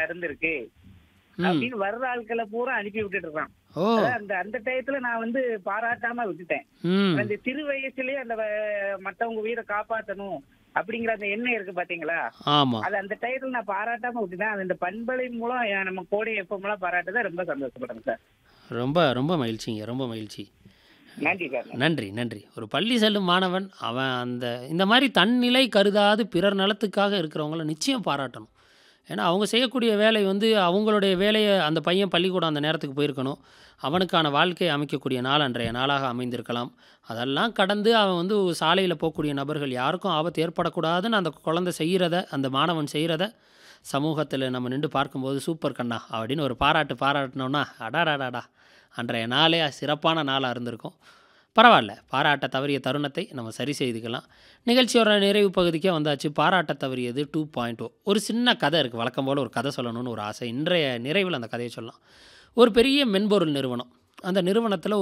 இருந்திருக்கு ம் அப்படின்னு வர்ற ஆட்களை பூரா அனுப்பி விட்டுட்டு இருக்கான் ஓ அதான் அந்த அந்த டயத்துல நான் வந்து பாராட்டாம விட்டுட்டேன் ம் அந்த சிறு வயசுலயே அந்த வ- மத்தவங்க உயிரை காப்பாத்தணும் அப்படிங்கிற அந்த எண்ணம் இருக்கு பாத்தீங்களா ஆமாம் அது அந்த டயத்துல நான் பாராட்டாம விட்டுட்டேன் அது இந்த பண்பலை மூலம் என் நம்ம கோடை எப்பமெல்லாம் பாராட்டுதான் ரொம்ப சந்தோஷப்படுறேன் சார் ரொம்ப ரொம்ப மகிழ்ச்சிங்க ரொம்ப மகிழ்ச்சி நன்றி சார் நன்றி நன்றி ஒரு பள்ளி செல்லும் மாணவன் அவன் அந்த இந்த மாதிரி தன்னிலை கருதாது பிறர் நலத்துக்காக இருக்கிறவங்கள நிச்சயம் பாராட்டணும் ஏன்னா அவங்க செய்யக்கூடிய வேலை வந்து அவங்களுடைய வேலையை அந்த பையன் பள்ளிக்கூடம் அந்த நேரத்துக்கு போயிருக்கணும் அவனுக்கான வாழ்க்கையை அமைக்கக்கூடிய நாள் அன்றைய நாளாக அமைந்திருக்கலாம் அதெல்லாம் கடந்து அவன் வந்து சாலையில் போகக்கூடிய நபர்கள் யாருக்கும் ஆபத்து ஏற்படக்கூடாதுன்னு அந்த குழந்தை செய்கிறத அந்த மாணவன் செய்கிறத சமூகத்தில் நம்ம நின்று பார்க்கும்போது சூப்பர் கண்ணா அப்படின்னு ஒரு பாராட்டு பாராட்டினோன்னா அடாடாடாடா அன்றைய நாளே சிறப்பான நாளாக இருந்திருக்கும் பரவாயில்ல பாராட்ட தவறிய தருணத்தை நம்ம சரி செய்துக்கலாம் நிகழ்ச்சியோட நிறைவு பகுதிக்கே வந்தாச்சு பாராட்ட தவறியது டூ பாயிண்ட் ஒரு சின்ன கதை இருக்குது வழக்கம் போல் ஒரு கதை சொல்லணும்னு ஒரு ஆசை இன்றைய நிறைவில் அந்த கதையை சொல்லலாம் ஒரு பெரிய மென்பொருள் நிறுவனம் அந்த நிறுவனத்தில்